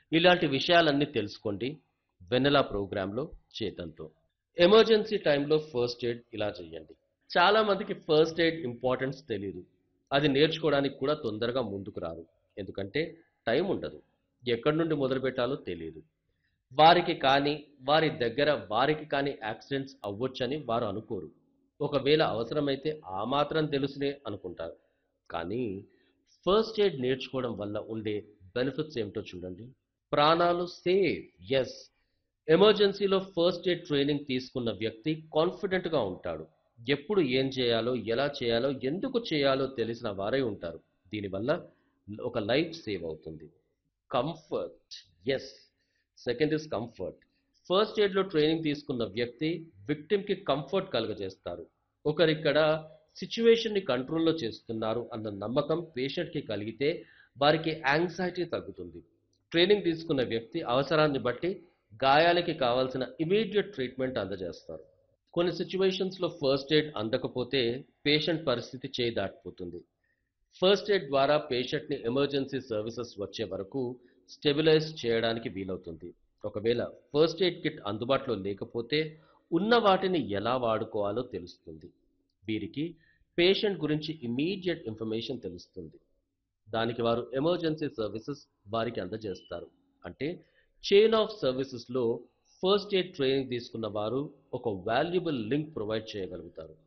ఇలాంటి విషయాలన్నీ తెలుసుకోండి వెన్నెలా ప్రోగ్రాంలో చేతంతో ఎమర్జెన్సీ టైంలో ఫస్ట్ ఎయిడ్ ఇలా చేయండి చాలా మందికి ఫస్ట్ ఎయిడ్ ఇంపార్టెన్స్ తెలియదు అది నేర్చుకోవడానికి కూడా తొందరగా ముందుకు రారు ఎందుకంటే టైం ఉండదు ఎక్కడి నుండి మొదలు పెట్టాలో తెలియదు వారికి కానీ వారి దగ్గర వారికి కానీ యాక్సిడెంట్స్ అవ్వొచ్చని వారు అనుకోరు ఒకవేళ అవసరమైతే ఆ మాత్రం తెలుసునే అనుకుంటారు కానీ ఫస్ట్ ఎయిడ్ నేర్చుకోవడం వల్ల ఉండే బెనిఫిట్స్ ఏమిటో చూడండి ప్రాణాలు సేవ్ ఎస్ ఎమర్జెన్సీలో ఫస్ట్ ఎయిడ్ ట్రైనింగ్ తీసుకున్న వ్యక్తి కాన్ఫిడెంట్గా ఉంటాడు ఎప్పుడు ఏం చేయాలో ఎలా చేయాలో ఎందుకు చేయాలో తెలిసిన వారే ఉంటారు దీనివల్ల ఒక లైఫ్ సేవ్ అవుతుంది comfort is second is comfort first ఎయిడ్లో ట్రైనింగ్ తీసుకున్న వ్యక్తి విక్టిమ్కి కంఫర్ట్ కలుగజేస్తారు ఒకరిక్కడ సిచ్యువేషన్ని కంట్రోల్లో చేస్తున్నారు అన్న నమ్మకం పేషెంట్కి కలిగితే వారికి యాంగ్జైటీ తగ్గుతుంది ట్రైనింగ్ తీసుకున్న వ్యక్తి అవసరాన్ని బట్టి గాయాలకి కావాల్సిన ఇమీడియట్ ట్రీట్మెంట్ అందజేస్తారు కొన్ని సిచ్యువేషన్స్లో ఫస్ట్ ఎయిడ్ అందకపోతే పేషెంట్ పరిస్థితి చేయి దాటిపోతుంది ఫస్ట్ ఎయిడ్ ద్వారా పేషెంట్ని ఎమర్జెన్సీ సర్వీసెస్ వచ్చే వరకు స్టెబిలైజ్ చేయడానికి వీలవుతుంది ఒకవేళ ఫస్ట్ ఎయిడ్ కిట్ అందుబాటులో లేకపోతే ఉన్న వాటిని ఎలా వాడుకోవాలో తెలుస్తుంది వీరికి పేషెంట్ గురించి ఇమీడియట్ ఇన్ఫర్మేషన్ తెలుస్తుంది దానికి వారు ఎమర్జెన్సీ సర్వీసెస్ వారికి అందజేస్తారు అంటే చైన్ ఆఫ్ సర్వీసెస్లో ఫస్ట్ ఎయిడ్ ట్రైనింగ్ తీసుకున్న వారు ఒక వాల్యుబుల్ లింక్ ప్రొవైడ్ చేయగలుగుతారు